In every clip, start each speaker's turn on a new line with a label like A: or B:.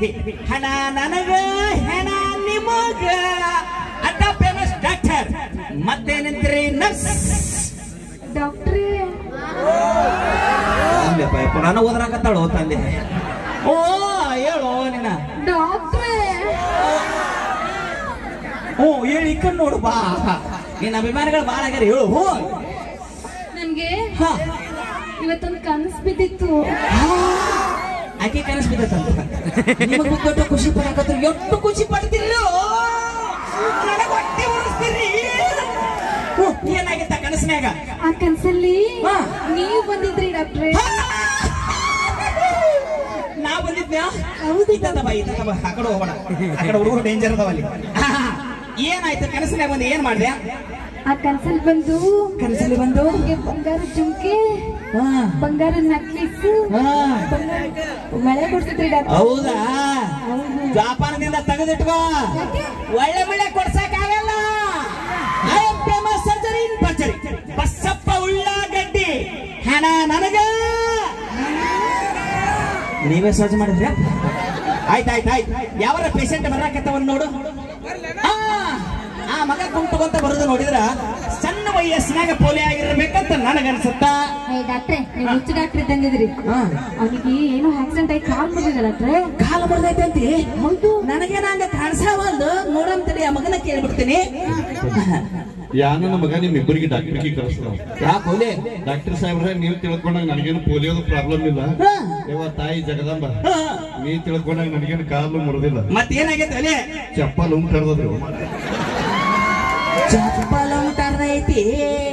A: ಹಣ ನನಗ ಹೆಣ ನಿಮಗ ಅಡ್ಡ ಫೇಮಸ್ ಡಾಕ್ಟರ್ ಮತ್ತೇನಂತೀರಿ ನರ್ಸ್
B: ಡಾಕ್ಟ್ರೇ
A: ಅಲ್ಲಪ್ಪ ಪುರಾಣ ಓದ್ರಾಕತ್ತಾಳು ತಂದೆ ಓ ಹೇಳು ನಿನ್ನ
B: ಡಾಕ್ಟ್ರೇ
A: ಹ್ಞೂ ಹೇಳಿ ಈ ಕಣ್ಣು ನೋಡು ಬಾ ನಿನ್ನ ಅಭಿಮಾನಿಗಳು ಬಾಳ ಆಗ್ಯಾರ ಹೇಳು ಹ್ಞೂ
B: ನನ್ಗೆ
A: ಹಾ
B: ಇವತ್ತೊಂದು ಕನಸು ಬಿದ್ದಿತ್ತು
A: ಆಕೆ ಕನಸು ಬಿದ್ದೈತಂತ ನಿಮಗೂ ದೊಡ್ಡ ಖುಷಿ ಪಡಕತ್ತ ಎಷ್ಟು ಖುಷಿ ಪಡ್ತಿರೋ ನನಗ್ ಹೊಟ್ಟೆ ಉರಿಸ್ತೀರಿ ಹ್ಞೂ, ಏನಾಗಿತ್ತ ಕನಸಿನ್ಯಾಗ
B: ಆ ಕನಸಲ್ಲಿ
A: ಹಾ.
B: ನೀವು ಬಂದಿದ್ರಿ ಡಾಕ್ಟ್ರೇ
A: ನಾ ಬಂದಿದ್ನ್ಯಾ
B: ಹೌದು.
A: ಇತ್ತ ಬಾ ಇತ್ತ ಬಾ ಆ ಕಡೆ ಹೋಗೋಣ ಆ ಕಡೆ ಹುಡುಗರು ಡೇಂಜರ್ ಅದಾವ ಅಲ್ಲಿ ಹಾ, ಹಾ. ಏನಾಯ್ತು ಕನಸಿನ್ಯಾಗ ಬಂದು ಏನ್ ಮಾಡ್ದೆ
B: ಆ ಕನಸಲ್ಲಿ ಬಂದು
A: ಕನಸಲ್ಲಿ ಬಂದು
B: ನನ್ಗೆ ಬಂಗಾರ ಜುಮ್ಕೆ
A: ಹಾ
B: ಬಂಗಾರ ನಕ್ಲಿಸ್
A: ಹಾ
B: ಮಳೆ ಕೊಡ್ತಿದ್ರಿ ಡಾಕ್ಟರ್
A: ಹೌದಾ
B: ಹೌದು.
A: ಜಾಪಾನದಿಂದ ತೆಗೆದಿಟ್ಕೋ ಒಳ್ಳೆ ಮಳೆ ಕೊಡ್ಸಕ್ ಆಗಲ್ಲ I am famous surgery in ಭರ್ಜರಿ ಬಸ್ಸಪ್ಪ ಉಳ್ಳಾಗಡ್ಡಿ ಹಣ ನನಗ ನೀವೇ ಸರ್ಜ್ ಮಾಡಿದ್ರಿ ಆಯ್ತು ಆಯ್ತು ಆಯ್ತು ಯಾವರ ಪೇಷಂಟ್ ಬರಾಕತ್ತವನ್ ನೋಡು ಆ, ಆ ಮಗ ಕುಂಟುಕೊಂತ ಬರೋದು ನೋಡಿದ್ರ ಸಣ್ಣ ವಯಸ್ಸಿನಾಗ ಪೋಲಿಯೋ ಆಗಿರ್ಬೇಕಂತ ನನಗನ್ಸುತ್ತಾ
B: ಏ ಡಾಕ್ಟ್ರೆ ನೀವು ಹುಚ್ಚು ಡಾಕ್ಟ್ರ್ ಇದ್ದಂಗಿದ್ರಿ
A: ಹಾ
B: ಅವನಿಗೆ ಏನೋ ಆಕ್ಸಿಡೆಂಟ್ ಆಗಿ ಕಾಲ್ ಬಂದಿದೆ ಡಾಕ್ಟ್ರೆ
A: ಕಾಲ ಬರ್ದೈತೆ ಅಂತಿ ಹೌದು ನನಗೇನ ಹಂಗ ಕಾಣಿಸಾವಲ್ದು ನೋಡಂತಡಿ ಆ ಮಗನ ಕೇಳ್ಬಿಡ್ತೀನಿ
C: ಯಾನ ಮಗ ನಿಮ್ ಇಬ್ಬರಿಗೆ ಡಾಕ್ಟರ್ಗೆ ಕಳಿಸ್ತಾವ
A: ಯಾಕೆ ಹೋಲೆ
C: ಡಾಕ್ಟರ್ ಸಾಹೇಬ್ರ ನೀವು ತಿಳ್ಕೊಂಡಾಗ ನನಗೇನು ಪೋಲಿಯೋದು ಪ್ರಾಬ್ಲಮ್ ಇಲ್ಲ ಯವ್ವ ತಾಯಿ ಜಗದಂಬ ನೀ ತಿಳ್ಕೊಂಡಾಗ ನನಗೇನು ಕಾಲು ಮುರಿದಿಲ್ಲ
A: ಮತ್ತೇನಾಗೈತೆ ಅಲೆ
C: ಚಪ್ಪಲ್ ಉಂಟು ಹರಿದ್ರಿ
A: ಚಪ್ಪಲ ಐತಿ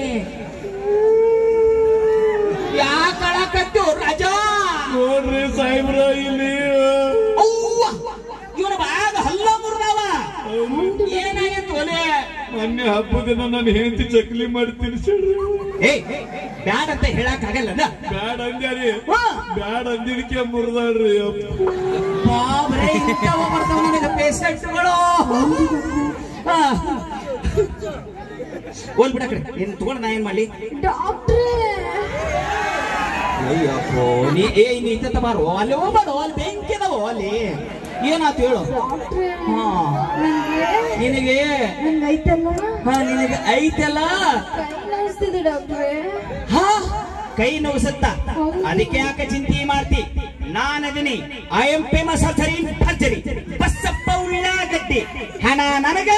A: ಯಾಕೆ ಅಳಕತ್ತು ರಾಜ
C: ನೋಡ್ರಿ ಸಾಹೇಬ್ರ ಇಲ್ಲಿ
A: ಅವ್ವ ಇವನ ಬಾಗ ಹಲ್ಲ ಮುರ್ದಾವ ಏನಾಗೈತೆ ಒಲೆ
C: ಮೊನ್ನೆ ಹಬ್ಬದ ದಿನ ನನ್ನ ಹೆಂಡತಿ ಚಕ್ಲಿ ಮಾಡಿ ತಿನ್ಸಿಡ್ರಿ
A: ಏ ಬ್ಯಾಡ ಅಂತ ಹೇಳಕ್ ಆಗಲ್ಲ
C: ಬ್ಯಾಡ ಅಂದ್ಯಾರಿ ಬ್ಯಾಡ ಅಂದಿದ್ದಕ್ಕೆ ಮುರಿದಾಡ್ರಿ
A: ಬಾಬ್ರೆ ಇಂಥವ ಬರ್ತಾವ ನನಗೆ ಪೇಷಂಟ್ಗಳು ಹೋಲ್ ಬಿಡ ಕಡೆ ಏನ್ ತಗೊಂಡ್ ನಾ ಏನ್ ಮಾಡ್ಲಿ
B: ಡಾಕ್ಟ್ರೇ
A: ಅಯ್ಯಪ್ಪೋ ನೀ ಏ ನೀ ಇತ್ತ ಬಾರೋ ಅಲ್ಲಿ ಹೋಗ್ಬೇಡ ಅಲ್ಲಿ ಬೆಂಕಿ ಅದಾವ ಅಲ್ಲಿ ಏನಾಯ್ತು ಹೇಳು
B: ಡಾಕ್ಟ್ರೇ
A: ಹಾ
B: ನನ್ಗೆ
A: ನಿನಗೆ
B: ನಂಗೆ ಐತಲ್ಲ
A: ಹಾ ನಿನಗೆ ಐತಲ್ಲ
B: ಕೈ ನೋಯಿಸ್ತಿದೆ ಡಾಕ್ಟ್ರೇ
A: ಹಾ ಕೈ ನೋವುಸತ್ತ
B: ಹೌದು.
A: ಅದಕ್ಕೆ ಯಾಕೆ ಚಿಂತೆ ಮಾಡ್ತಿ ನಾನದಿನಿ ಐ ಎಂ ಫೇಮಸ್ ಸರ್ಜರಿ ಭರ್ಜರಿ ಬಸ್ಸಪ್ಪ ಉಳ್ಳಾಗಡ್ಡಿ ಹಣ ನನಗ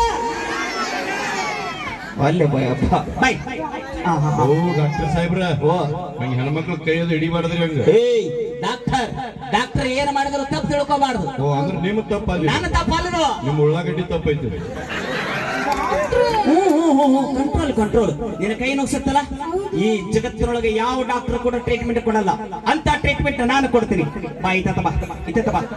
A: ಅಲ್ಲೇ ಬಯಪ್ಪ ಬೈ ಹಾ ಹಾ
C: ಓ ಡಾಕ್ಟರ್ ಸಾಹೇಬ್ರ
A: ಓ
C: ಹಂಗ ಹೆಣ್ಮಕ್ಳು ಕೈಯದು ಹಿಡಿಬಾರ್ದ್ರಿ ಹಂಗ
A: ಏಯ್ ಡಾಕ್ಟರ್ ಡಾಕ್ಟರ್ ಏನ್ ಮಾಡಿದ್ರು ತಪ್ಪು ತಿಳ್ಕೊಬಾರ್ದು
C: ಓ ಅಂದ್ರೆ ನಿಮ್ ತಪ್ಪಲ್ಲಿ
A: ನಾನು ತಪ್ಪಲ್ಲದು
C: ನಿಮ್ ಉಳ್ಳಾಗಡ್ಡಿ ತಪ್ಪೈತಿ
A: ಕಂಟ್ರೋಲ್ ಕಂಟ್ರೋಲ್ ನಿನ್ನ ಕೈ ನೋಗ್ಸತ್ತಲ್ಲ ಈ ಜಗತ್ತಿನೊಳಗೆ ಯಾವ ಡಾಕ್ಟರ್ ಕೂಡ ಟ್ರೀಟ್ಮೆಂಟ್ ಕೊಡಲ್ಲ ಅಂತ ಟ್ರೀಟ್ಮೆಂಟ್ ನಾನು ಕೊಡ್ತೀನಿ ಬಾ ಇತ್ತ ಬಾ ಇತ್ತ ಬಾ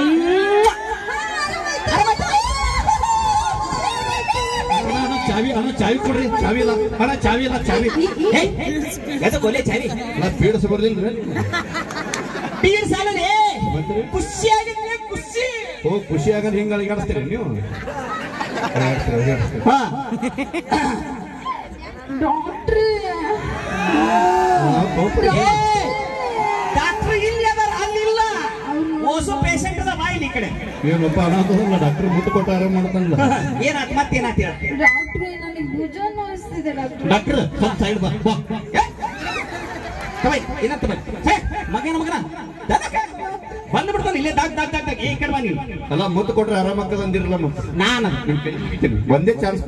C: ಚಾವಿ ಅಣ್ಣ ಚಾವಿ ಕೊಡ್ರಿ ಚಾವಿ ಇಲ್ಲ ಅಣ್ಣ ಚಾವಿ ಇಲ್ಲ ಚಾವಿ
A: ಕೊಲೆ ಚಾವಿ
C: ನಾ ಪೀಡಿಸ ಬರ್ದಿಲ್ರಿ
A: ಪೀರ್ ಸಾಲನೆ
C: ಮತ್ರಿ?
A: ಖುಷಿಯಾಗಿದ್ರೆ ಖುಷಿ
C: ಓ ಖುಷಿ ಆಗಲ್ಲ ಹಿಂಗ ಅಳಿಗಾಡಿಸ್ತೀರಿ ನೀವು ಅಳಿಗಾಡಿಸ್ತೀರಿ, ಅಳಿಗಾಡಿಸ್ತೀರಿ.
A: ಹಾ
B: ಡಾಕ್ಟ್ರೇ
C: ಆ, ಕೋಪ-
A: ಡಾಕ್ಟರ್ ಇಲ್ಲದರ ಅಲ್ಲಿಲ್ಲ ಓಸು ಪೇಷಂಟ್ ಅದ ಬಾ ಇಲ್ಲಿ ಈ ಕಡೆ
C: ಏನಪ್ಪ ಅನಾಥಲ್ಲ ಡಾಕ್ಟರ್ ಮುಟ್ಟು ಕೊಟ್ಟು ಆರಾಮ್ ಮಾಡ್ತಾನಲ್ಲ
A: ಏನಾತ್ ಮತ್ತೇನಾತ್ ಹೇಳ
B: ಡಾಕ್ಟ್ರೇ ನನಗೆ ಭುಜ ನೋಯಿಸ್ತಿದೆ ಡಾಕ್ಟ್ರೇ
C: ಡಾಕ್ಟರ್ ಸ್ವಲ್ಪ ಸೈಡ್ ಬಾ ಬಾ
A: ತಬೈ ಏನಂತ ಬೈ ಹೇ ಮಗನ ಮಗನ ಬಂದು ಬಿಡ್ತಾನೆ ಇಲ್ಲೇ ದಾಗ್ ದಾಗ್ ದಾಗ್ ದಾಗ್ ಈ ಕಡೆ ಬಾ ನೀನು
C: ಅಲ್ಲ ಮುತ್ತು ಕೊಟ್ರೆ ಆರಾಮ ಆಗ್ತದ ಅಂದಿರಲ್ಲ ಮತ್ತೆ
A: ನಾನು
C: ನಿಮ್ ಕೈ ಹಿಡಿತೀನಿ. ಒಂದೇ ಚಾನ್ಸ್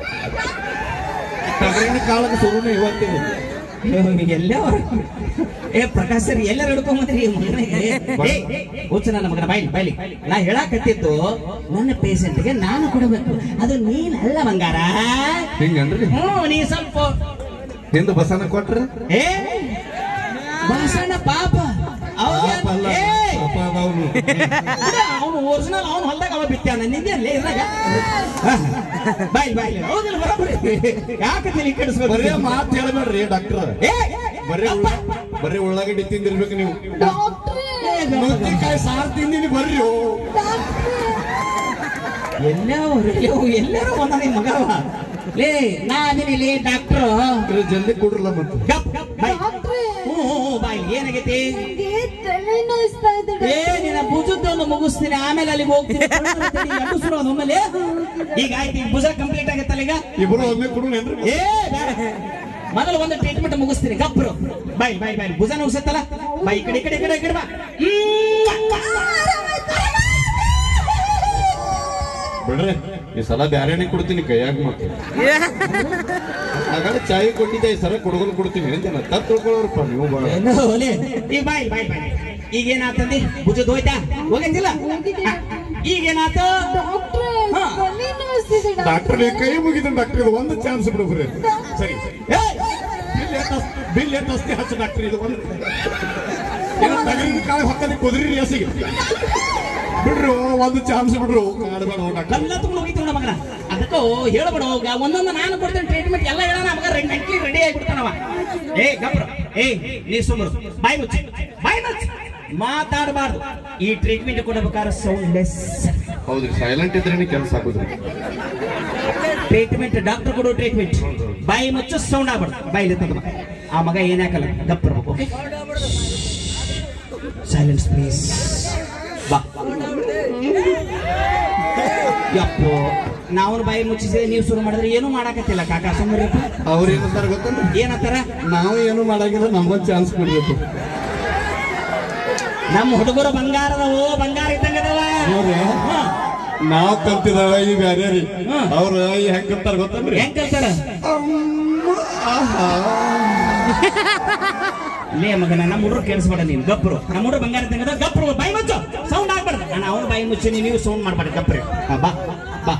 C: ತಗರಿನ ಕಾಲದ ಶುರುನೇ ಇವತ್ತಿಗೆ
A: ಎಲ್ಲ ಏ ಪ್ರಕಾಶ್ ಸರ್ ಎಲ್ಲ ಹಿಡ್ಕೊಂಬಂದ್ರಿ ಹುಚ್ಚ ನನ್ನ ಮಗನ ಬಾಯ್ಲಿ ಬಾಯ್ಲಿ ನಾ ಹೇಳಾಕತ್ತಿದ್ದು ನನ್ನ ಪೇಷಂಟ್ಗೆ ನಾನು ಕೊಡಬೇಕು ಅದು ನೀನಲ್ಲ ಬಂಗಾರ
C: ಹಿಂಗನ್ರಿ
A: ಹ್ಞೂ ನೀ ಸ್ವಲ್ಪ
C: ಹಿಂದೆ ಬಸನ ಕೊಟ್ರೆ
A: ಏ ಭಾಷಣ ಪಾಪ
C: ಪಾಪ ಅಲ್ಲ ಪಾಪ ಅದಾವ್ನು.
A: ಅವನು ಒರಿಜಿನಲ್ ಅವನು ಹೊಲ್ದಾಗ ಅವ ಬಿತ್ತಾನ ನಿಂದೆ ಅಲ್ಲೇ ಇದ್ರಾಗ ಬಾಯ್ ಬಾಯ್ ಹೌದಿಲ್ಲ ಬರೋಬ್ಬರಿ ಯಾಕೆ ತಲೆ ಕೆಡಿಸ್ಬೇಕು
C: ಬರೇ ಮಾತು ಹೇಳ್ಬೇಡ್ರಿ ಡಾಕ್ಟರ್
A: ಏ
C: ಬರೀ ಉಳ್ಳ ಬರೀ ಉಳ್ಳಾಗಡ್ಡಿ ತಿಂದಿರ್ಬೇಕು ನೀವು
B: ಡಾಕ್ಟ್ರೇ
C: ನುಗ್ಗಿಕಾಯಿ ಸಾರು ತಿಂದಿನಿ ಬರ್ರಿ ಓ.
A: ಎಲ್ಲರೂ ಎಲ್ಲರೂ ಒಂದ ನಿಮ್ ಮಗವ ಲೇ ನಾ ಅದೀನಿ ಲೇ ಡಾಕ್ಟ್ರು
C: ಇದ್ರ ಜಲ್ದಿ ಕೊಡ್ರಲ್ಲ ಮತ್ತೆ
A: ಗಪ್ ಗಪ್ ಬಾಯ್
B: ಡಾಕ್ಟ್ರೇ
A: ಹ್ಞೂ ಹ್ಞೂ ಬಾಯ್ ಏನಾಗೈತಿ
B: ನಂಗೆ ತಲೆ ನೋಯಿಸ್ತಾ ಇದೆ
A: ಏ ನಿನ್ನ ಭುಜದ್ದೊಂದು ಮುಗಿಸ್ತೀನಿ ಆಮೇಲೆ ಅಲ್ಲಿಗೆ ಹೋಗ್ತೀನಿ ಎಬ್ಬಿಸ್ರು ಅದು ಒಮ್ಮೆಲೆ. ಈಗ ಆಯ್ತು ಈಗ ಭುಜ ಕಂಪ್ಲೀಟ್ ಆಗತ್ತಲ್ಲ ಈಗ
C: ಇಬ್ರು ಒಮ್ಮೆ ಕೊಡುನೇನ್ರಿ
A: ಏ ಬೇಡ. ಮೊದಲು ಒಂದು ಟ್ರೀಟ್ಮೆಂಟ್ ಮುಗಿಸ್ತೀನಿ ಗಬ್ರು ಬಾಯ್ ಬಾಯ್ ಬಾಯ್ ಭುಜ ನುಗ್ಸತ್ತಲ್ಲ ಬಾಯ್ ಈ ಕಡೆ ಈ ಕಡೆ ಈ ಕಡೆ ಈ ಕಡೆ ಬಾ
C: ಬಿಡ್ರಿ ಈ ಸಲ ಬ್ಯಾರೆನೆ ಕೊಡ್ತೀನಿ ಕೈಯಾಗ ಮತ್ತೆ ಆಗ ಚಾಯ್ ಕೊಟ್ಟಿದ್ದೆ ಈ ಸಲ ಕೊಡಗಲ್ ಕೊಡ್ತೀನಿ ಅಂತಾನ ತಪ್ಪು ತಿಳ್ಕೊಳ್ಳೋರಪ್ಪ ನೀವು ಬಾಳ
A: ಏನು ಒಲೆ? ಈಗ ಬಾಯ್ ಬಾಯ್ ಬಾಯ್ ಈಗ ಏನಾತಂದಿ ಭುಜದ ಹೋಯ್ತಾ ಹೋಗಂತಿಲ್ಲ
B: ಹೋಗಿದೆ.
A: ಈಗೇನಾತ
B: ಡಾಕ್ಟ್ರೆ
A: ಹಾ.
B: ತಲೆ ನೋಯಿಸ್ತಿದೆ
C: ಡಾಕ್ಟರ್ ಕೈ ಮುಗಿದ ಡಾಕ್ಟರ್ ಇದು ಒಂದು ಚಾನ್ಸ್ ಬಿಡು ಬರೀ ಸರಿ ಸರಿ
A: ಏಯ್!
C: ಬಿಲ್ ಎಷ್ಟಸ್ ಬಿಲ್ ಎಷ್ಟಸ್ತಿ ಹಚ್ಚ ಡಾಕ್ಟರ್ ಇದು ಒಂದು ಏನೋ ತಗಲಿನ ಕಾಳು ಹಾಕದೆ ಕುದುರಿ ಎಸಿಗೆ ಬಿಡ್ರು ಒಂದು ಚಾನ್ಸ್ ಬಿಡ್ರು ಕಾಡ್ಬೇಡ ಡಾಕ್ಟರ್
A: ಎಲ್ಲ ತುಂಬ ಮುಗಿತು ನೋಡ ಮಗನ ಅದಕ್ಕೂ ಹೇಳ್ಬೇಡ ಹೋಗ ಒಂದೊಂದು ನಾನು ಕೊಡ್ತೇನೆ ಟ್ರೀಟ್ಮೆಂಟ್ ಎಲ್ಲ ಹೇಳೋಣ ಮಗ ಮೆಂಟ್ಲಿ ರೆಡಿ ಆಗಿಬಿಡ್ತಾನವ ಏ ಗಬ್ರ ಏ ನೀ ಸುಮ್ಮರು ಬಾಯ್ ಮುಚ್ಚಿ ಬಾಯ್ ಮುಚ್ಚಿ ಮಾತಾಡಬಾರ್ದು ಈ ಟ್ರೀಟ್ಮೆಂಟ್ ಕೊಡಬೇಕಾದ್ರೆ ಸೌಂಡ್ ಲೆಸ್
C: ಹೌದ್ರಿ ಸೈಲೆಂಟ್ ಇದ್ರೇನೆ ಕೆಲಸ ಆಗುದ್ರಿ
A: ಟ್ರೀಟ್ಮೆಂಟ್ ಡಾಕ್ಟರ್ ಕೊಡೋ ಟ್ರೀಟ್ಮೆಂಟ್ ಬಾಯಿ ಮುಚ್ಚು ಸೌಂಡ್ ಆಗ್ಬಾರ್ದು ಬಾಯಿ ತಂದ ಆ ಮಗ ಏನಾಕಲ್ಲ ಗಪ್ಪಿರ್ಬೇಕು ಓಕೆ ಸೈಲೆನ್ಸ್ ಪ್ಲೀಸ್ ಬಾ ಯಪ್ಪೋ ನಾವು ಬಾಯಿ ಮುಚ್ಚಿಸಿದ್ರೆ ನೀವು ಶುರು ಮಾಡಿದ್ರೆ ಏನು ಮಾಡಕತ್ತಿಲ್ಲ ಕಾಕ ಸುಮ್ಮನೆ
C: ಅವ್ರ ಏನಂತಾರ ಗೊತ್ತೇನ್ರಿ
A: ಏನಂತಾರ
C: ನಾವು ಏನು ಮಾಡಂಗಿಲ್ಲ ನಮ್ಗೊಂದು ಚಾನ್ಸ್ ಕೊಡ್ಬೇಕು
A: ನಮ್ಮ ಹುಡುಗರು ಬಂಗಾರದ ಓ ಬಂಗಾರ ಇದ್ದಂಗದವ
C: ನೋಡ್ರಿ
A: ಹಾ.
C: ನಾವ್ ಕಲ್ತಿದಾವ ಈ ಬ್ಯಾರೆ ರೀ
A: ಹ್ಮ್.
C: ಅವ್ರ ಹೆಂಗ್ ಕಲ್ತಾರ ಗೊತ್ತೇನ್ರಿ
A: ಹೆಂಗ್ ಕಲ್ತಾರ
C: ಆಹಾ.
A: ಲೇ ಮಗನ ನಮ್ಮ ಹುಡುಗರು ಕೇಳಿಸ್ಬೇಡ ನೀನು ಗಪ್ರು ನಮ್ಮ ಹುಡುಗರು ಬಂಗಾರ ಇದ್ದಂಗದ ಗಪ್ರು ಬಾಯಿ ಮುಚ್ಚು ಸೌಂಡ್ ಆಗ್ಬಾರ್ದು ನಾನು ಅವನ ಬಾಯಿ ಮುಚ್ಚಿ ನೀವು ಸೌಂಡ್ ಮಾಡ್ಬೇಡ ಗಪ್ರಿ ಹಾ, ಬಾ ಬಾ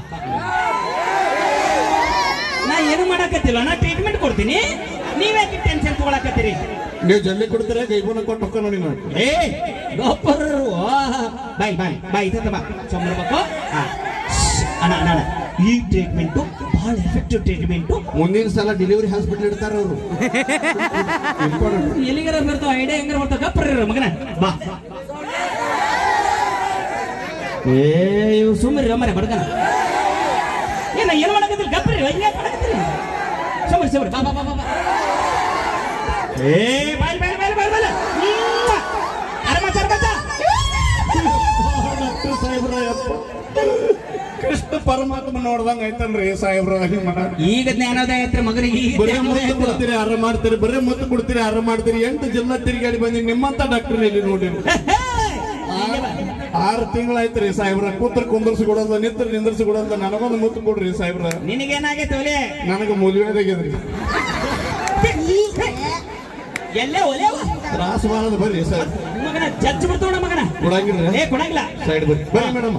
A: ನಾ ಏನು ಮಾಡಕತ್ತಿಲ್ಲ ನಾ ಟ್ರೀಟ್ಮೆಂಟ್ ಕೊಡ್ತೀನಿ ನೀವ್ಯಾಕೆ ಟೆನ್ಷನ್ ತಗೊಳಕತ್ತೀರಿ
C: ನೀವ್ ಜಲ್ದಿ ಕೊಡ್ತೀರ ಕೈಗುಣ ಕೊಟ್ಟು ಹೊಕ್ಕ ನೋಡಿ ನಾನು
A: ಏ ಗಪ್ಪರು ಬಾಯ್ ಬಾಯ್ ಬಾಯ್ ಇತ್ತ ಬಾ ಸೋಮರ್ಬೇಕು ಹಾ ಅಣ್ಣ ಅಣ್ಣ ಅಣ್ಣ. ಈ ಟ್ರೀಟ್ಮೆಂಟು ಬಹಳ ಎಫೆಕ್ಟಿವ್ ಟ್ರೀಟ್ಮೆಂಟು
C: ಮುಂದಿನ ಸಲ ಡೆಲಿವರಿ ಹಾಸ್ಪಿಟಲ್ ಇಡ್ತಾರ ಅವರು
A: ಎಲ್ಲಿಗಾರ ಬರ್ತಾವ ಐಡಿಯಾ ಹೆಂಗಾರ ಬರ್ತಾವ ಗಪ್ಪರ ಮಗನ ಬಾ ಏ ಇವ್ ಸುಮ್ಮನೆ ಮರೆ ಬಡ್ಕನ ಏನ ಏನ್ ಮಾಡಕತ್ತಿಲ್ಲ ಗಪ್ಪರಿ ಹಿಂಗೆ ಮಾಡಕತ್ತಿಲ್ಲ ಸುಮ್ಮನೆ ಸುಮ್ಮನೆ ಬಾ ಬಾ ಬಾ ಬಾ ಬಾ ಏ ಬಾಯ್ ಬಾಯ್ ಬಾಯ್ ಬಾಯ್ ಬಾಯ್ ಅರಮಚ ಅರಮಚ
C: ಡಾಕ್ಟರ್ ಸಾಹೇಬ್ರ ಯಪ್ಪ. ಕೃಷ್ಣ ಪರಮಾತ್ಮ ನೋಡ್ದಂಗ ಐತನ್ರಿ ಸಾಹೇಬ್ರ ಹಿಂಗ್ ಮಾಡ
A: ಈಗ ಜ್ಞಾನೋದಯ ಐತ್ರಿ ಮಗನಿಗೆ ಈಗ
C: ಬರೇ
A: ಜ್ಞಾನೋದಯ
C: ಮುತ್ತು
A: ಐತ್ರಿ.
C: ಕೊಡ್ತೀರಿ ಆರ ಮಾಡ್ತೀರಿ ಬರೇ ಮುತ್ತು ಕೊಡ್ತೀರಿ ಆರ ಮಾಡ್ತೀರಿ ಎಂಟು ಜಿಲ್ಲಾ ತಿರುಗಾಡಿ ಬಂದಿ ನಿಮ್ಮಂತ ಡಾಕ್ಟರ್ ಇಲ್ಲಿ ನೋಡಿ
A: ಹೇ, ಹೀಗೆ ಬಾ.
C: ಆರು ತಿಂಗಳಾಯ್ತ್ರಿ ಸಾಹೇಬ್ರ ಕೂತ್ರ ಕುಂದರ್ಸಿ ಕೊಡೋದ ನಿಂತ್ರ ನಿಂದ್ರಸಿ ಕೊಡೋದ ನನಗೊಂದು ಮುತ್ತು ಕೊಡ್ರಿ ಸಾಹೇಬ್ರ
A: ನಿನಗೇನಾಗೈತೆ ಒಲೆ
C: ನನಗ ಮೂಲ್ಯದಾಗಿದ್ರಿ
A: ಎಲ್ಲೇ ಒಲೆ ಅವ?
C: ತ್ರಾಸ ಮಾಡದ ಬರ್ರಿ ಸರ್
A: ಮಗನ ಜಡ್ಜ್ ಬಿಡ್ತಾವ ಮಗನ
C: ಕೊಡಂಗಿಲ್ಲ
A: ಏ ಕೊಡಂಗಿಲ್ಲ
C: ಸೈಡ್ ಬರ್ರಿ ಬರ್ರಿ ಮೇಡಮ್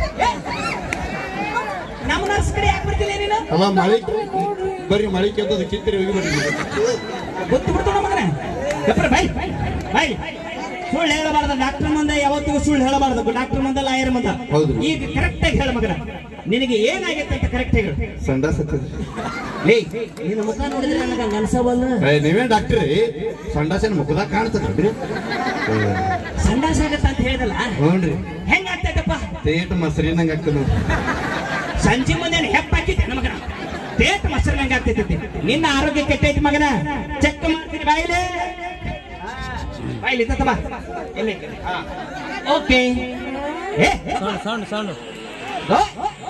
A: ನಮ್ಮ ನರ್ಸ್ ಕಡೆ ಯಾಕೆ ಬರ್ತಿಲ್ಲ ನೀನು
C: ಅಲ್ಲ ಮಳಿ ಬರ್ರಿ ಮಳಿ ಕೆತ್ತದ ಕಿತ್ತಿರಿ ಹೋಗಿ ಬರ್ರಿ
A: ಗೊತ್ತು ಬಿಡ್ತಾವ ಮಗನ ಗಪ್ರ ಬೈ ಬೈ ಸುಳ್ಳು ಹೇಳಬಾರ್ದು ಡಾಕ್ಟರ್ ಮುಂದೆ ಯಾವತ್ತಿಗೂ ಸುಳ್ಳು ಹೇಳಬಾರ್ದು ಡಾಕ್ಟರ್ ಮುಂದೆ ಲಾಯರ್ ಮುಂದೆ
C: ಹೌದು.
A: ಈಗ ಕರೆಕ್ಟ್ ಆಗಿ ಹೇಳ ಮಗನ ನಿನಗೆ ಏನಾಗೈತೆ ಅಂತ ಕರೆಕ್ಟ್ ಆಗಿ ಹೇಳು
C: ಸಂಡಾಸ್ ಹತ್ತದ
A: ಲೇ ನಿನ್ನ ಮುಖ ನೋಡಿದ್ರೆ ನನಗೆ ಹಂಗ ಅನ್ಸವಲ್ಲ
C: ಏ ನೀವೇ ಡಾಕ್ಟ್ರಿ ಸಂಡಾಸೇನ ಮುಖದಾಗ ಕಾಣ್ತದ್ರಿ
A: ಸಂಡಾಸ ಆಗತ್ತ ಅಂತ ಹೇಳಿದಲ್ಲ
C: ಹ್ಞೂನ್ರಿ
A: ಹೆಂಗ ಆಗ್ತೈತಪ್ಪ
C: ತೇಟ್ ಮಸರಿನಂಗ ಆಗ್ತದ ನೋಡ್ರಿ
A: ಸಂಜೆ ಮುಂದೆ ಹೆಪ್ಪ ಹಾಕಿದ್ದೆ ನನ್ನ ಮಗನ ತೇಟ್ ಮೊಸರು ನಂಗೆ ಆಗ್ತೈತಿ ನಿನ್ನ ಆರೋಗ್ಯ ಕೆಟ್ಟೈತಿ ಮಗನ ಚೆಕ್ ಮಾಡ್ತೀನಿ ಬಾಯಿಲೆ ಬಾಯಿಲಿ ತತ್ತ ಬಾ ಎಲ್ಲಿ ಓಕೆ ಏ
D: ಸೌಂಡ್ ಸೌಂಡ್
A: ಓ.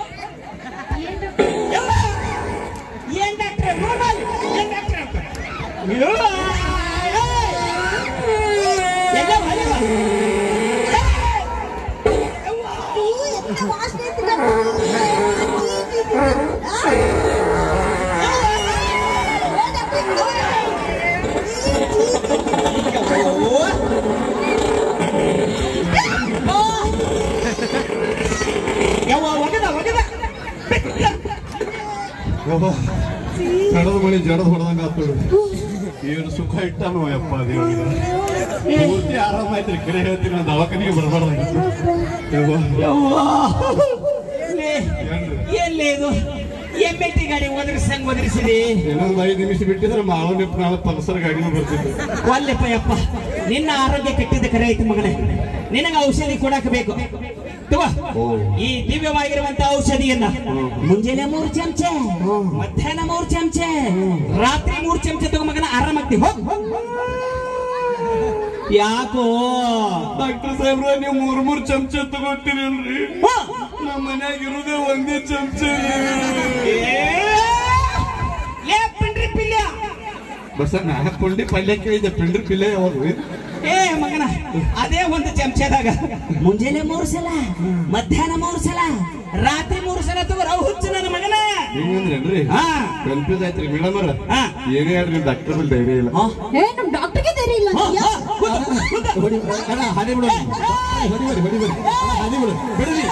A: ಯವ್ವ! ಏನ್ ಡಾಕ್ಟ್ರೆ ನೋಡಲ್ ಏನ್ ಡಾಕ್ಟ್ರೆ ಅಂತ ಯವ್ವ! ಏಯ್! ಎಲ್ಲ ಹೊಲೆ ಬಾ. ಯವ್ವ ಒಗದ ಒಗದ
C: ಕಡದ ಮಳಿ ಜಡದ ಹೊಡೆದಂಗ ಆತೋಡು ಏನು ಸುಖ ಇಟ್ಟಾನು ಯಪ್ಪ ದೇವ್ರಿಗೆ ಪೂರ್ತಿ ಆರಾಮಾಯ್ತ್ರಿ ಕರೆ ಹೇಳ್ತೀನಿ ನಾನು ದವಾಖಾನಿಗೆ ಬರ್ಬಾರ್ದಾಗಿತ್ತು ಯವ್ವ.
A: ಲೇ, ಎಲ್ಲಿ ಇದು ಎಮ್ಮೆಟ್ಟಿ ಗಾಡಿ ಒದರಿಸಂಗ್ ಒದರಿಸಿದಿ
C: ಇನ್ನೊಂದು ಐದು ನಿಮಿಷ ಬಿಟ್ಟಿದ್ರೆ ಮಾವ ನಿಪ್ ನಾಳೆ ಪಲ್ಸರ್ ಗಾಡಿನೂ ಬರ್ತಿದ್ದೆ
A: ಒಲ್ಲೆಪ್ಪ ಯಪ್ಪ ನಿನ್ನ ಆರೋಗ್ಯ ಕೆಟ್ಟಿದ್ದ ಕರೆ ಐತಿ ಮಗನೇ ನಿನಗ ಔಷಧಿ ಕೊಡಾಕ ಬೇಕು ತಗೋ
C: ಓ.
A: ಈ ದಿವ್ಯವಾಗಿರುವಂತ ಔಷಧಿಯನ್ನ ಮುಂಜಾನೆ ಮೂರು ಚಮಚ ಮಧ್ಯಾಹ್ನ ಮೂರು ಚಮಚ ರಾತ್ರಿ ಮೂರು ಚಮಚ ತಗೋ ಮಗನ ಆರಾಮಾಗ್ತಿ ಹೋಗ್ ಹೋಗ್. ಯಾಕೋ
C: ಡಾಕ್ಟರ್ ಸಾಹೇಬ್ರ ನೀವು ಮೂರ್ ಮೂರ್ ಚಮಚ ತಗೋತೀರಲ್ರಿ
A: ಹ?
C: ನಮ್ಮ ಮನ್ಯಾಗ ಇರೋದೇ ಒಂದೇ ಚಮಚ
A: ಏ, ಲೇ ಪಿಂಡ್ರಿ ಪಿಲ್ಯ
C: ಬಸ ನಾ ಪುಂಡಿ ಪಲ್ಯ ಕೇಳಿದ್ದೆ ಪಿಂಡ್ರಿ ಪಿಲ್ಲೆ ಯಾವಾಗ
A: ಏ ಮಗನ ಅದೇ ಒಂದು ಚಮಚದಾಗ ಮುಂಜಾನೆ ಮೂರು ಸಲ ಮಧ್ಯಾಹ್ನ ಮೂರು ಸಲ ರಾತ್ರಿ ಮೂರು ಸಲ ತಗೋರ ಅವು ಹುಚ್ಚು ನನ್ನ ಮಗನ
C: ಹಿಂಗಂದ್ರೇನ್ರಿ
A: ಹಾ
C: ಕನ್ಫ್ಯೂಸ್ ಆಯ್ತ್ರಿ ಮೇಡಮ್ ಅವ್ರ
A: ಹಾ.
C: ಏನೇ ಹೇಳ್ರಿ ಡಾಕ್ಟರ್ ಬಲ್ ಧೈರ್ಯ ಇಲ್ಲ
A: ಹಾ,
B: ಏ ನಮ್ ಡಾಕ್ಟರ್ಗೆ ಧೈರ್ಯ ಇಲ್ಲ
A: ಹಾ,
B: ಅಂತೀಯಾ?
A: ಹಾ, ಕೂತು, ಕೂತು.
C: ಹೊಡಿ ಅಣ್ಣ ಹಾದಿ ಬಿಡು ಹೊಡಿ ಬರ್ರಿ ಹೊಡಿ ಬರ್ರಿ ಅಣ್ಣ, ಹಾದಿ ಬಿಡು ಬಿಡ್ರಿ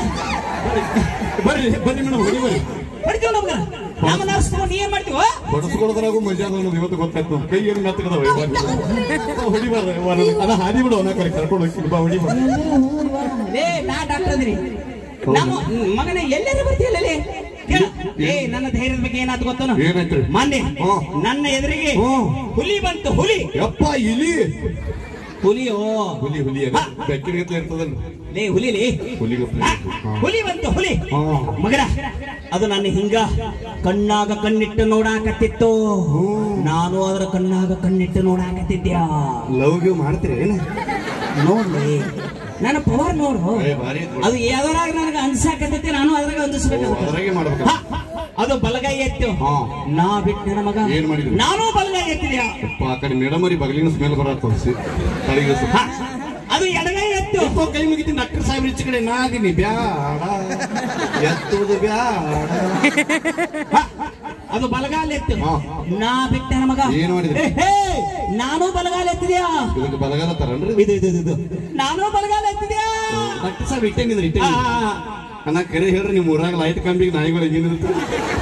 C: ಬರ್ರಿ ಬರ್ರಿ ಮೇಡಮ್ ಹೊಡಿ ಬರ್ರಿ
A: ಹೊಡಿತೀವಿ ನಮ್ಗ ನಮ್ಮ ನರ್ಸ್ ನೀ ಏನ್ ಮಾಡ್ತೀವ
C: ಬಡಸ್ಕೊಳ್ಳೋದ್ರಾಗೂ ಮಜಾ ಅದ ಅನ್ನೋದು ಇವತ್ತು ಗೊತ್ತಾಯ್ತು ನಮ್ ಕೈ ಏನು ಮೆತ್ತಗದಾವ ಹೊಡಿ ಬರ್ರಿ ಅದ ಹಾದಿ ಬಿಡು ಅವನ ಕಡೆ ಕರ್ಕೊಂಡು ಹೋಗ್ತೀನಿ ಬಾ ಹೊಡಿ ಬರ್ರಿ
A: ಲೇ ನಾ ಡಾಕ್ಟರ್ ಅದಿನಿ ನಮ್ಮ ಮಗನ ಎಲ್ಲರೂ ಬರ್ತೀಯಲ್ಲ ಲೇ? ಕೇಳು. ಏ ನನ್ನ ಧೈರ್ಯದ ಬಗ್ಗೆ ಏನಾಯ್ತು ಗೊತ್ತನು
C: ಏನಾಯ್ತ್ರಿ?
A: ಮೊನ್ನೆ
C: ಹ್ಮ್.
A: ನನ್ನ ಎದುರಿಗೆ
C: ಹ್ಮ್.
A: ಹುಲಿ ಬಂತು ಹುಲಿ
C: ಯಪ್ಪ ಇಲಿ
A: ಹುಲಿಯೋ
C: ಹುಲಿ ಹುಲಿ ಬೆಕ್ಕಿನ ಗತ್ಲೆ ಇರ್ತದಲ್ಲ
A: ಲೇ ಹುಲಿ ಲೇ
C: ಹುಲಿಗತ್ಲೆ
A: ಹಾ,
C: ಹಾ.
A: ಹುಲಿ ಬಂತು ಹುಲಿ
C: ಹಾ.
A: ಮಗನ ಅದು ನನ್ನ ಹಿಂಗ ಕಣ್ಣಾಗ ಕಣ್ಣಿಟ್ಟು ನೋಡಾಕತ್ತಿತ್ತು ನಾನು ಅದರ ಕಣ್ಣಾಗ ಕಣ್ಣಿಟ್ಟು ನೋಡಾಕತ್ತಿದ್ಯಾ
C: ಲವ್ ಗಿವ್ ಮಾಡ್ತೀರಿ ಏನು
A: ನೋಡ್ಲಿ ನನ್ನ ಪವರ್ ನೋಡು
C: ಏ, ಭಾರಿ ಐತ್ರಿ.
A: ಅದು ಯಾವ್ದ್ರಾಗ ನನಗೆ ಅನ್ಸಾಕತ್ತೈತಿ ನಾನು ಅದ್ರಾಗ ಹೊಂದಿಸ್ಬೇಕು
C: ಅದ್ರಾಗೆ ಮಾಡ್ಬೇಕು
A: ಹಾ, ಅದು ಬಲಗೈ ಎತ್ತು
C: ಹಾ.
A: ನಾ ಬಿಟ್ಟು ನನ್ನ ಮಗ
C: ಏನ್ ಮಾಡಿದ್ರಿ?
A: ನಾನು ಬಲಗೈ ಎತ್ತಿದ್ಯಾ
C: ಯಪ್ಪ ಆ ಕಡೆ ಮೇಡಮ್ ಅವ್ರಿಗೆ ಬಗಲಿನ ಸ್ಮೆಲ್ ಬರತ್ತ ತೋರಿಸಿ ತಲೆಗೆ
A: ಹಾ, ಅದು ಎಡಗೈ ಎತ್ತು
C: ಯಪ್ಪ ಕೈ ಮುಗಿತೀನಿ ಡಾಕ್ಟರ್ ಸಾಹೇಬ್ರ ಈಚೆ ಕಡೆ ನಾ ಅದೀನಿ ಬ್ಯಾಡ ಎತ್ತುವುದು ಬ್ಯಾಡ
A: ಹಾ, ಅದು ಬಲಗಾಲ ಎತ್ತು
C: ಹಾ.
A: ನಾ ಬಿಟ್ಟ ನನ್ನ ಮಗ
C: ಏನ್ ಮಾಡಿದ್ರಿ?
A: ಏ, ಹೇ, ನಾನು ಬಲಗಾಲ ಎತ್ತಿದ್ಯಾ
C: ಇದಕ್ಕೆ ಬಲಗಾಲ ತರನ್ರಿ
A: ಇದು ಇದು ಇದು, ಇದು ನಾನು ಬಲಗಾಲ ಎತ್ತಿದ್ಯಾ
C: ಡಾಕ್ಟರ್ ಸಾಹೇಬ್ ಇಟ್ಟೇನಿದ್ರಿ
A: ಆ,
C: ಇಟ್ಟೇನಿ ಅಣ್ಣ ಕರೆ ಹೇಳ್ರಿ ನೀವು ಊರಾಗ ಲೈಟ್ ಕಂಬಿಗೆ ನಾಯಿಗಳು ಹೆಂಗಿರುತ್ತೆ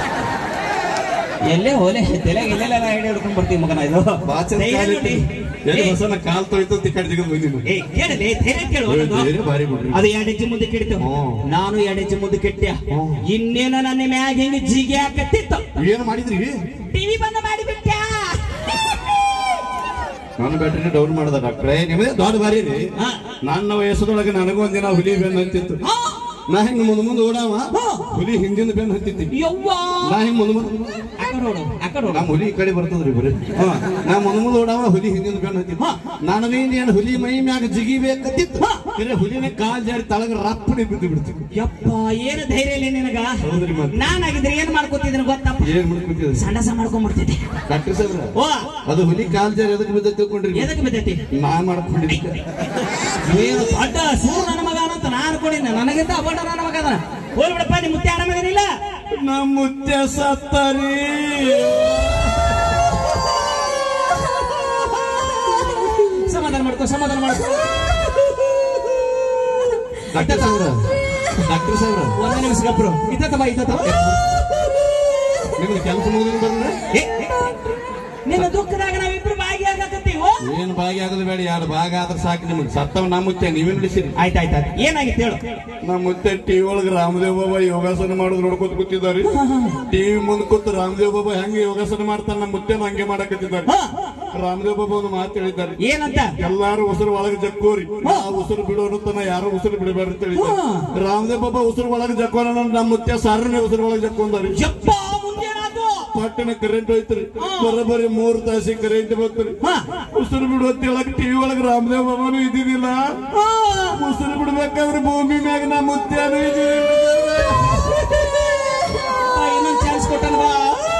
A: ಎಲ್ಲೇ ಹೋಲೆ ತಲೆಗೆ ಎಲ್ಲೆಲ್ಲ ಹಿಡಿ ಹಿಡ್ಕೊಂಡ್ ಬರ್ತೀವಿ ಮಗನ ಇದು
C: ಬಾಚ
A: ಧೈರ್ಯ ನೋಡಿ.
C: ಎಲ್ಲಿ
A: ಏ,
C: ಹೊಸನ ಕಾಲ್ ತೊಯ್ತು ತಿಕ್ಕಡಿ ಜಿಗದ್ ಬಂದಿನಿ
A: ಏ ಕೇಳಲಿ ಧೈರ್ಯ ಕೇಳು
C: ಏ,
A: ಅನ್ನೋದು.
C: ಧೈರ್ಯ ಭಾರಿ ಬಿಡ್ರಿ.
A: ಅದು ಎರಡು ಹೆಜ್ಜೆ ಮುಂದೆ ಕೆಡ್ತು
C: ಹ್ಮ್.
A: ನಾನು ಎರಡು ಹೆಜ್ಜೆ ಮುಂದೆ ಕೆಟ್ಟೆ
C: ಹ್ಮ್.
A: ಇನ್ನೇನು ನನ್ನ ಮ್ಯಾಗ ಹಿಂಗೆ ಜಿಗಿ ಹಾಕತ್ತಿತ್ತು
C: ಏನ್ ಮಾಡಿದ್ರಿ
A: ಟಿವಿ ಬಂದ್ ಮಾಡಿಬಿಟ್ಟ
C: ನಾನು ಬ್ಯಾಟ್ರಿ ಡೌನ್ ಮಾಡದ ಡಾಕ್ಟ್ರೆ ನಿಮ್ಮದೇ ದೊಡ್ಡ ಬಾರಿ ರೀ
A: ಹಾ.
C: ನನ್ನ ವಯಸ್ಸದೊಳಗೆ ನನಗೂ ಒಂದಿನ ಹುಲಿ ಬೆನ್ ಹತ್ತಿತ್ತು
A: ಹಾ.
C: ನಾ ಹಿಂಗ್ ಮುಂದ್ ಮುಂದ್ ಓಡಾವ
A: ಹಾ.
C: ಹುಲಿ ಹಿಂದಿನ ಬೆನ್ ಹತ್ತಿತ್ತು
A: ಯವ್ವಾ
C: ನಾ ಹಿಂಗ್ ಮುಂದ್ ಮುಂದ್
A: ಆ ಕಡೆ ನೋಡು ಆ ಕಡೆ ನೋಡು
C: ನಮ್ಮ ಹುಲಿ ಈ ಕಡೆ ಬರ್ತದ್ರಿ ಬರೀ ಹಾ. ನಾ ಮುಂದ್ ಮುಂದ್ ಓಡಾವ ಹುಲಿ ಹಿಂದಿನ ಬೆನ್ ಹತ್ತಿತ್ತು ನನಗೇನ್ ಹುಲಿ ಮೈ ಮ್ಯಾಗ ಜಿಗಿಬೇಕತ್ತಿತ್ತು
A: ಹಾ.
C: ಕರೆ ಹುಲಿನ ಕಾಲ್ ಜಾರಿ ತಳಗ ರಪ್ಪನೆ ಬಿದ್ದು ಬಿಡ್ತು
A: ಯಪ್ಪ ಏನು ಧೈರ್ಯ ಇಲ್ಲ ನಿನಗ
C: ಹೌದ್ರಿ ಮತ್ತೆ.
A: ನಾನಾಗಿದ್ರೆ ಏನ್ ಮಾಡ್ಕೊತಿದ್ದೀನಿ ಗೊತ್ತಪ್ಪ
C: ಏನ್ ಮಾಡ್ಕೊತಿದ್ರಿ
A: ಸಂಡಸ ಮಾಡ್ಕೊಂಡ್ಬಿಡ್ತಿದ್ದೆ
C: ಡಾಕ್ಟರ್ ಸಾಹೇಬ್ರ
A: ಓ
C: ಅದು ಹುಲಿ ಕಾಲ್ ಜಾರಿ ಎದಕ್ ಬಿದ್ದ ತಿಳ್ಕೊಂಡ್ರಿ
A: ಎದಕ್ಕೆ ಬಿದ್ದೈತಿ
C: ನಾ ಮಾಡ್ಕೊಂಡಿದ್ದೆ
A: ಏನು ದೊಡ್ಡ ಸೂರ್ ನನ್ನ ಮಗ ಅಂತ ನಾ ಅನ್ಕೊಂಡಿದ್ದೆ ನನಗಿಂತ ಅಬಡ ನನ್ನ ಮಗ ಅದ ಹೋಲ್ ಬಿಡಪ್ಪ ನಿಮ್ಮ ಮುತ್ತೆ ಆಡ ಮಗನಿಲ್ಲ
C: ನಮ್ಮ ಮುತ್ಯ ಸತ್ತರಿ
A: ಸಮಾಧಾನ ಮಾಡ್ಕೋ ಸಮಾಧಾನ ಮಾಡ್ಕೋ
C: ಡಾಕ್ಟರ್ ಸಾಹೇಬ್ರ ಡಾಕ್ಟರ್ ಸಾಹೇಬ್ರ
A: ಒಂದೇ ನಿಮಿಷ ಗಪ್ರು ಇದ್ದತ್ತಪ್ಪ ಇದ್ದತ್ತಪ್ಪ
C: ನಿಮ್ಗೆ ಕೆಲಸ ಮುಗಿದ್ರೆ ಬಂದ್ರೆ
A: ಏ, ನಿನ್ನ ದುಃಖದಾಗ ನಾವಿಬ್ರು ಭಾಗಿಯಾಗತ್ತೀವೋ
C: ಏನ್ ಭಾಗಿ ಆಗೋದು ಬೇಡ ಯಾರು ಭಾಗ ಆದ್ರೆ ಸಾಕು ನಿಮ್ಗೆ ಸತ್ತವ ನಮ್ಮ ಮುತ್ಯ ನೀವೇ ನಡೆಸಿರಿ
A: ಆಯ್ತಾಯ್ತು ಏನಾಗಿತ್ತು ಹೇಳು
C: ನಮ್ಮ ಮುತ್ಯ ಟಿವಿ ಒಳಗೆ ರಾಮದೇವ್ ಬಾಬಾ ಯೋಗಾಸನ ಮಾಡೋದು ನೋಡ್ಕೊತ ಕೂತಿದ್ದಾರೆ ಟಿವಿ ಮುಂದ್ ಕೂತು ರಾಮದೇವ್ ಬಾಬಾ ಹೆಂಗೆ ಯೋಗಾಸನ ಮಾಡ್ತಾನೆ ನಮ್ಮ ಮುತ್ಯನ ಹಂಗೆ ಮಾಡಕತ್ತಿದ್ದಾರೆ
A: ಹಾ.
C: ರಾಮದೇವ್ ಬಾಬಾ ಒಂದು ಮಾತು ಹೇಳಿದ್ದಾರೆ
A: ಏನಂತ
C: ಎಲ್ಲಾರು ಉಸಿರು ಒಳಗೆ ಜಕ್ಕೋರಿ ನಾವು ಉಸಿರು ಬಿಡೋರು ತನ ಯಾರು ಉಸಿರು ಬಿಡಬೇಡ ಅಂತ ಹೇಳಿದ್ದಾರೆ ರಾಮದೇವ್ ಬಾಬಾ ಉಸಿರು ಒಳಗೆ ಜಕ್ಕೋನ ನಮ್ಮ ಮುತ್ಯ ಸಾರನೇ ಉಸಿರು ಒಳಗೆ ಜಕ್ಕೊಂಡಾರಿ
A: ಯಪ್ಪ ಮುಂದೇನಾದ್ರು
C: ಪಟ್ಟಣ ಕರೆಂಟ್ ಹೋಯ್ತ್ರಿ ಬರೋಬ್ಬರಿ ಮೂರು ತಾಸಿ ಕರೆಂಟ್ ಬರ್ತಾರೆ
A: ಹಾ.
C: ಉಸಿರು ಬಿಡುವತ್ತ ಹೇಳಕ್ ಟಿವಿ ಒಳಗೆ ರಾಮದೇವ್ ಬಾಬಾನು ಇದ್ದಿದ್ದಿಲ್ಲ ಉಸಿರು ಬಿಡ್ಬೇಕಾದ್ರೆ ಭೂಮಿ ಮ್ಯಾಗ ನಾ ಮುತ್ಯಾನು ಇದ್ದಿದ್ದಿಲ್ಲ
A: ಇನ್ನೊಂದು ಚಾನ್ಸ್ ಕೊಟ್ಟನ ಬಾ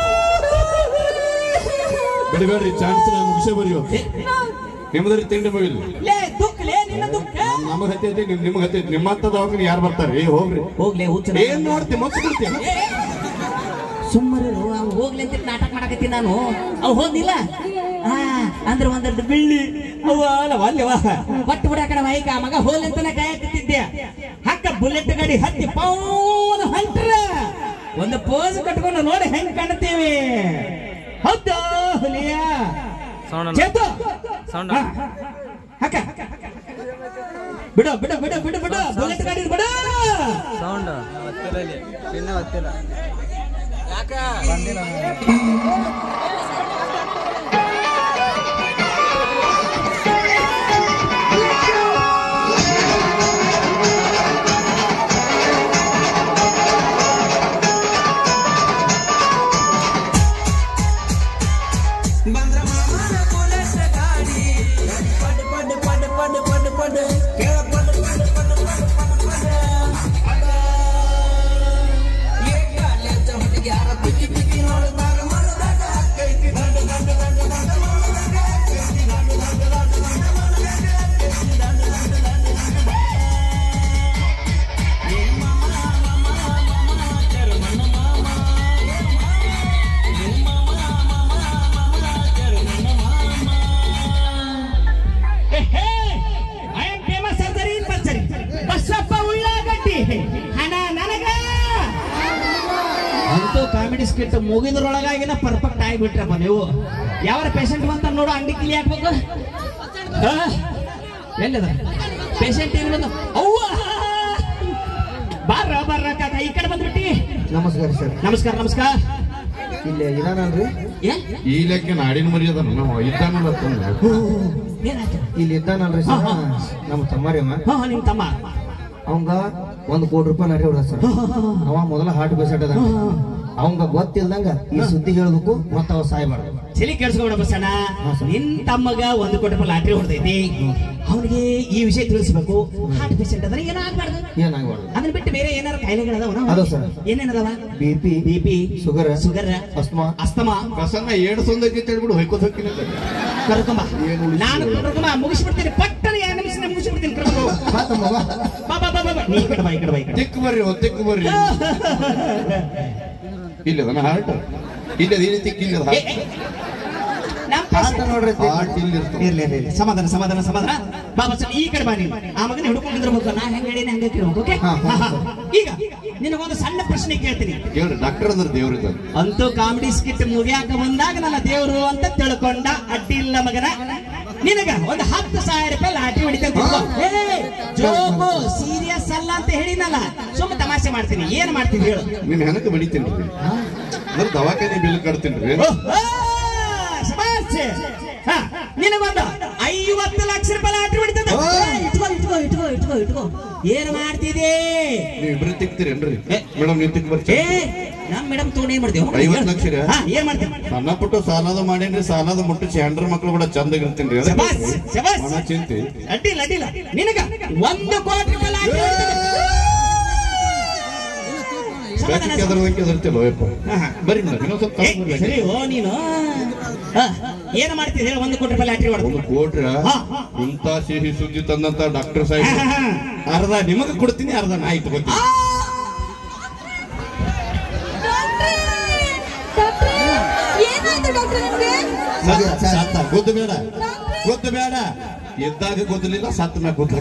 C: ಬಿಡಬೇಡ್ರಿ ಚಾನ್ಸ್ ನಾ ಮುಗಿಸೇ ಬರಿಯೋ ನಿಮ್ಮದ್ರಿ ತಿಂಡಿ ಮುಗಿಲ್
A: ಲೇ ದುಃಖ ಲೇ ನಿನ್ನ ದುಃಖ
C: ನಮಗ್ ಹತ್ತೈತಿ ನಿಮ್ ನಿಮ್ಗೆ ಹತ್ತೈತಿ ನಿಮ್ಮಂತ ದವಾಖಾನೆ ಯಾರು ಬರ್ತಾರೆ ಏ ಹೋಗ್ರಿ
A: ಹೋಗ್ಲೇ ಹುಚ್ಚ
C: ಏನ್ ನೋಡ್ತಿ ಮತ್ತೆ ಬಿಡ್ತೀಯ
A: ಸುಮ್ಮನೆ ಹೋಗ್ಲಿ ಅಂತ ನಾಟಕ ಮಾಡಕತ್ತೀನಿ ನಾನು ಅವ್ ಹೋದ್ನಿಲ್ಲ ಆ ಅಂದ್ರೆ ಒಂದೆರಡು ಬಿಳ್ಳಿ ಅವ ಅಲ್ಲವ ಅಲ್ಲವ ಬಟ್ ಬಿಡ ಕಡೆ ವೈಕ ಮಗ ಹೋಲ್ ಅಂತಾನೆ ಕಾಯಕತ್ತಿದ್ದೆ ಹಕ್ಕ ಬುಲೆಟ್ ಗಾಡಿ ಹತ್ತಿ ಪೌನ್ ಹೊಂಟ್ರ ಒಂದು ಪೋಸ್ ಕಟ್ಕೊಂಡು ನೋಡಿ ಹೆಂಗ್ ಕಾಣ್ತೀವಿ ಹೌದಾ ಹುಲಿಯ
D: ಸೌಂಡ್
A: ಚೇತು
D: ಸೌಂಡ್
A: ಹಾ. ಹಕ್ಕ ಬಿಡು ಬಿಡು ಬಿಡು ಬಿಡು ಬಿಡು ಬುಲೆಟ್ ಗಾಡಿ ಬಿಡು
D: ಸೌಂಡ್ ಒತ್ತಿಲ್ಲ ಇಲ್ಲಿ ಚಿನ್ನ ಒತ್ತಿಲ್ಲ ಬಂದಿಲ್ಲ
E: ಬಂದ್ರ ಮಾಮನ ಬುಲೆಟ್ ಗಾಡಿ ಪಡ್ ಪಡ್ ಪಡ್
A: ಅಂತೂ ಕಾಮಿಡಿ ಸ್ಕಿಟ್ ಮುಗಿದ್ರೊಳಗಾಗಿನ ಪರ್ಫೆಕ್ಟ್ ಆಗಿಬಿಟ್ರಪ್ಪ ನೀವು ಯಾವ ಪೇಷಂಟ್ ಬಂತ ನೋಡು ಅಂಗಡಿ ಕಿಲಿ ಹಾಕ್ಬೇಕು ಆ? ಎಲ್ಲಿದ ಪೇಷಂಟ್ ಏನು ಬಂದ ಅವ್ವ ಬಾರ ಬಾರ ಕಾಕ ಈ ಕಡೆ ಬಂದ್ಬಿಟ್ಟಿ
E: ನಮಸ್ಕಾರ ಸರ್
A: ನಮಸ್ಕಾರ ನಮಸ್ಕಾರ
E: ಇಲ್ಲಿ ಇದಾನಲ್ರಿ
A: ಏ
C: ಈ ಲೆಕ್ಕ ನಾಡಿನ ಮರಿ ಅದ ನಾವು ಇದ್ದಾನಲ್ಲ ತಂದು
A: ಏನಾಯ್ತು
E: ಇಲ್ಲಿ ಇದ್ದಾನಲ್ರಿ ಸರ್
A: ಹಾ,
E: ನಮ್ಮ ತಮ್ಮರಿ ಅಮ್ಮ
A: ಹಾ ನಿಮ್ ತಮ್ಮ
E: ಅವಂಗ ಒಂದು ಕೋಟಿ ರೂಪಾಯಿ ನರಿ ಹೊಡ ಸರ್ ಅವ ಮೊದಲ ಹಾರ್ಟ್ ಪೇಷಂಟ್ ಅದ ಅವಂಗ ಗೊತ್ತಿಲ್ದಂಗ ಈ ಸುದ್ದಿ ಹೇಳ್ಬೇಕು ಮತ್ತ ಅವ ಸಾಯ್ಬಾರ್ದು
A: ಚಳಿ ಕೇಳಿಸ್ಕೊಂಡ ಬಸಣ್ಣ
E: ಹಾ, ಸರ್.
A: ನಿನ್ ತಮ್ಮಗ ಒಂದು ಕೋಟಿ ರೂಪಾಯಿ ಲಾಟ್ರಿ ಹೊಡೆದೈತಿ ಅವನಿಗೆ ಈ ವಿಷಯ ತಿಳಿಸ್ಬೇಕು ಹಾರ್ಟ್ ಪೇಷಂಟ್ ಅದ್ರ ಏನೋ ಆಗ್ಬಾರ್ದು
E: ಏನಾಗ್ಬಾರ್ದು
A: ಅದನ್ನ ಬಿಟ್ಟು ಬೇರೆ ಏನಾರ ಕಾಯಿಲೆಗಳದಾವ
E: ಅದಾವ ಸರ್.
A: ಏನೇನದಾವ
E: B P
A: B P
E: sugar
A: sugar
E: asthma
A: asthma
C: Basanna ಏಳು ಸೊಂದಕ್ಕೆ ಹೇಳ್ಬಿಡು ಹೊಯ್ಕೋತ ಹೋಗ್ತೀನಿ
A: ಕರ್ಕೊಂಬ
C: ಏನ್ ಉಳಿಸಿದ್ರು?
A: ನಾನು ಕರ್ಕೊಂಬ ಮುಗಿಸ್ಬಿಡ್ತೀನಿ ಪಟ್ಟಣ ಎರಡು ನಿಮಿಷ ಮುಗಿಸ್ಬಿಡ್ತೀನಿ ಕರ್ಕೊಂಬ
E: ಬಾ ತಮ್ಮ ಬಾ.
A: ಬಾ ಬಾ ಬಾ ಬಾ ಬಾ. ನೀ ಈ ಕಡೆ ಬಾ ಈ ಕಡೆ ಬಾ ಈ ಕಡೆ
C: ತಿಕ್ಕು ಬರ್ರಿ ಓ ತಿಕ್ಕು ಬರ್ರಿ ಇಲ್ಲ ಅದನ್ನ ಹಾರ್ಟ್ ಇಲ್ಲ ಈ ರೀತಿ ಇಲ್ಲ
A: ಏ, ಏ. ನಮ್
E: ಹಾರ್ಟ್
A: patient-
E: ನೋಡ್ರಿ ತಿ-
C: ಹಾರ್ಟ್ ಇಲ್ಲಿ ಇರ್ತದೆ
A: ಇರ್ಲಿ ಇರ್ಲಿ ಇರ್ಲಿ. ಸಮಾಧಾನ ಸಮಾಧಾನ ಸಮಾಧಾನ ಬಾಬಾ ಸರ್ ಈ ಕಡೆ ಬಾ ನೀನು ಆ ಮಗನ ಹಿಡ್ಕೊಂಡಿರ್ಬೇಕು ನಾ ಹೆಂಗ್ ಹೇಳಿನ ಹಂಗೆ ಕೇಳ್ಬೇಕು ಓಕೆ
E: ಹಾ, ಹಾ,
A: ಈಗ ನಿನಗೊಂದು ಸಣ್ಣ ಪ್ರಶ್ನೆ ಕೇಳ್ತೀನಿ
C: ಹೇಳ್ರಿ ಡಾಕ್ಟರ್ ಅಂದ್ರೆ ದೇವ್ರಿದ್ದ
A: ಅಂತೂ ಕಾಮಿಡಿ ಸ್ಕಿಟ್ ಮುಗಿಯಾಕ ಬಂದಾಗ ನನ್ನ ದೇವರು ಅಂತ ತಿಳ್ಕೊಂಡ ಅಡ್ಡಿ ಇಲ್ಲ ಮಗನ ನಿನಗ ಒಂದು ಹತ್ತು ಸಾವಿರ ರೂಪಾಯಿ ಲಾಟ್ರಿ ಹೊಡಿತಂತ ಜೋಬು ಸೀರಿಯಸ್ ಅಲ್ಲ ಅಂತ ಹೇಳಿನಲ್ಲ ಸುಮ್ಮ ತಮಾಷೆ ಮಾಡ್ತೀನಿ ಏನ್ ಮಾಡ್ತೀನಿ ಹೇಳು
C: ನಿಮ್ ಹೆನಕ ಬಡಿತೀನಿ ಅಂದ್ರೆ ದವಾಖಾನೆ ಬಿಲ್ ಕಟ್ತೀನಿ
A: ಓ, ಆ, ಶಬಾಷ್. ಹಾ, ನಿನಗೊಂದು ಐವತ್ತು ಲಕ್ಷ ರೂಪಾಯಿ ಲಾಟ್ರಿ ಹೊಡಿತದ
C: ಓ.
A: ಇಟ್ಕೋ ಇಟ್ಕೋ ಇಟ್ಕೋ ಇಟ್ಕೋ ಇಟ್ಕೋ ಏನ್ ಮಾಡ್ತಿದೆ
C: ನೀವ್ ಇಬ್ರು ತಿಕ್ತೀರೇನ್ರಿ
A: ಏ.
C: ಮೇಡಮ್ ನೀವು ತಿಕ್
A: ಏ
C: ಬರ್ತೀರಿ
A: ನಮ್ ಮೇಡಮ್ ತಗೊಂಡು ಏನ್ ಮಾಡ್ತೀವಿ
C: ಐವತ್ತು ಲಕ್ಷ ರೀ?
A: ಹಾ ಏನ್ ಮಾಡ್ತೀವಿ
C: ಸಣ್ಣ ಪುಟ್ಟು ಸಾಲದ ಮಾಡೇನ್ರಿ ಸಾಲದ ಮುಟ್ಟು ಚಂಡ್ರ ಮಕ್ಳು ಕೂಡ ಚಂದ ಇರ್ತೀನಿ
A: ಶಬಾಷ್, ಶಬಾಷ್.
C: ಚಿಂತೆ
A: ಅಡ್ಡಿಲ್ಲ ಅಡ್ಡಿಲ್ಲ ನಿನಗ ಒಂದು ಕೋಟಿ ರೂಪಾಯಿ ಲಾಟ್ರಿ ಹೊಡಿತದ. ಸಮಾಧಾನ,
C: ಬೆಕ್ಕಕ್ಕೆ ಎದರ್ದಂಗೆ ಎದರ್ತಿಲ್ಲ ಯಪ್ಪ
A: ಹಾ, ಹಾ.
C: ಬರ್ರಿ ಮೇಡಮ್ ಇನ್ನೊಂದ್ ಸ್ವಲ್ಪ
A: ಏ,
C: ತಗೊಂಡ್ ಬರ್ರಿ.
A: ಸರಿ ಓ ನೀನು ಹಾ, ಏನ್ ಮಾಡ್ತಿದ್ದೆ ಹೇಳು ಒಂದು ಕೋಟಿ ರೂಪಾಯಿ ಲಾಟ್ರಿ ಹೊಡೆದು
C: ಒಂದು ಕೋಟ್ರ
A: ಹಾ.
C: ಇಂತ ಸಿಹಿ ಸುದ್ದಿ ತಂದಂತ ಡಾಕ್ಟರ್ ಸಾಹೇಬ್ ಅರ್ಧ ನಿಮಗ ಕೊಡ್ತೀನಿ ಅರ್ಧ ನಾ ಆಯ್ತು ಗೊತ್ತಿ
B: ಡಾಕ್ಟ್ರೇ ಏನಾಯ್ತು ಡಾಕ್ಟ್ರೆ ನಿಮ್ಗೆ
C: ಸತ್ತ ಗೊತ್ತು ಬೇಡ ಗೊತ್ತು ಬೇಡ ಎದ್ದಾಗ ಗೊತ್ತಲಿಲ್ಲ ಸತ್ತ ಮ್ಯಾಗ ಗೊತ್ತಾಗ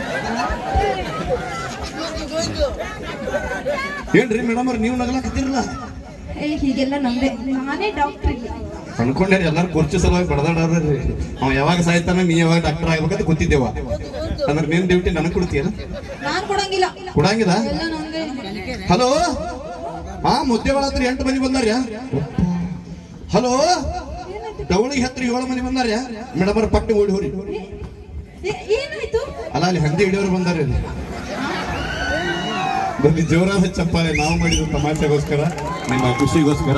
C: ಏನ್ರಿ ಮೇಡಮ್ ಅವ್ರ ನೀವು ನಗಲಾಕತ್ತಿರಲ್ಲ
B: ಏ ಹೀಗೆಲ್ಲ ನಂಬೆ ನಾನೇ ಡಾಕ್ಟ್ರ್
C: ಅನ್ಕೊಂಡ್ರಿ ಎಲ್ಲಾರು ಕುರ್ಚಿ ಸಲುವಾಗಿ ಬಡದಾಡ್ರಿ ಅವ ಯಾವಾಗ ಸಾಯ್ತಾನ ನೀ ಯಾವಾಗ ಡಾಕ್ಟರ್ ಆಗ್ಬೇಕಂತ ಕೂತಿದ್ದೇವ ಅಂದ್ರೆ ನಿನ್ ಡ್ಯೂಟಿ ನನಗ್ ಕೊಡ್ತೀಯ
B: ನಾನ್ ಕೊಡಂಗಿಲ್ಲ
C: ಕೊಡಂಗಿದ
B: ಎಲ್ಲ ನಂದೇ
C: ಹಲೋ ಹಾ ಮುದ್ದೆ ಹತ್ರ ಎಂಟು ಮಂದಿ ಬಂದಾರ್ಯಾ ಹಲೋ ಡವಳಿಗೆ ಹತ್ರ ಏಳು ಮಂದಿ ಬಂದಾರ್ಯಾ ಮೇಡಮ್ ಅವ್ರ ಪಟ್ಟಿ ಓಡಿ ಹೋರಿ
B: ಏ- ಏನಾಯ್ತು
C: ಅಲ್ಲ ಅಲ್ಲಿ ಹಂದಿ ಹಿಡಿಯೋರು ಬಂದಾರ ಇಲ್ಲಿ ಬನ್ನಿ ಜೋರಾದ ಚಪ್ಪಾಳೆ ನಾವು ಮಾಡಿದ ತಮಾಷೆಗೋಸ್ಕರ ನಿಮ್ಮ ಖುಷಿಗೋಸ್ಕರ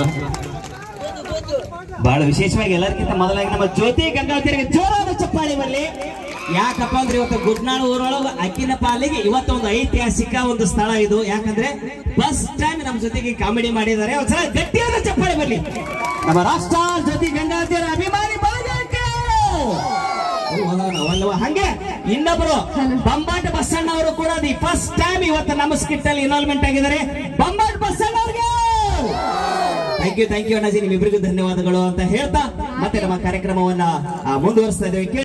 A: ಬಹಳ ವಿಶೇಷವಾಗಿ ಎಲ್ಲರಿಗಿಂತ ಮೊದಲಾಗಿ ನಮ್ಮ ಜ್ಯೋತಿ ಗಂಗಾವತಿಯರಿಗೆ ಜೋರಾದ ಚಪ್ಪಾಳಿ ಬರಲಿ ಯಾಕಪ್ಪ ಅಂದ್ರೆ ಇವತ್ತು ಗುಡ್ನಾಳ ಊರೊಳಗ ಅಕ್ಕಿನ ಪಾಲಿಗೆ ಇವತ್ತು ಒಂದು ಐತಿಹಾಸಿಕ ಒಂದು ಸ್ಥಳ ಇದು ಯಾಕಂದ್ರೆ ಫಸ್ಟ್ ಟೈಮ್ ನಮ್ಮ ಜೊತೆಗೆ ಕಾಮಿಡಿ ಮಾಡಿದ್ದಾರೆ ಒಂದ್ಸಲ ಗಟ್ಟಿಯಾದ ಚಪ್ಪಾಳಿ ಬರಲಿ ನಮ್ಮ ರಾಷ್ಟ್ರ ಜ್ಯೋತಿ ಗಂಗಾವತಿಯರ ಅಭಿಮಾನಿ ಬಳಗಕ್ಕೆ ಅಲ್ಲವ ಹಂಗೆ ಇನ್ನೊಬ್ರು ಬಂಬಾಟ್ ಬಸಣ್ಣ ಅವರು ಕೂಡ ದಿ ಫಸ್ಟ್ ಟೈಮ್ ಇವತ್ತು ನಮ್ಮ ಸ್ಕಿಟ್ ಅಲ್ಲಿ ಇನ್ವಾಲ್ವ್ಮೆಂಟ್ ಆಗಿದ್ದಾರೆ ಬಂಬಾಟ್ ಬಸಣ್ಣ ಅವ್ರಿಗೆ thank you thank you Annaji ನಿಮ್ಮಿಬ್ಬರಿಗೂ ಧನ್ಯವಾದಗಳು ಅಂತ ಹೇಳ್ತಾ ಮತ್ತೆ ನಮ್ಮ ಕಾರ್ಯಕ್ರಮವನ್ನ ಆ, ಮುಂದುವರಿಸ್ತಾ ಇದ್ದೇವೆ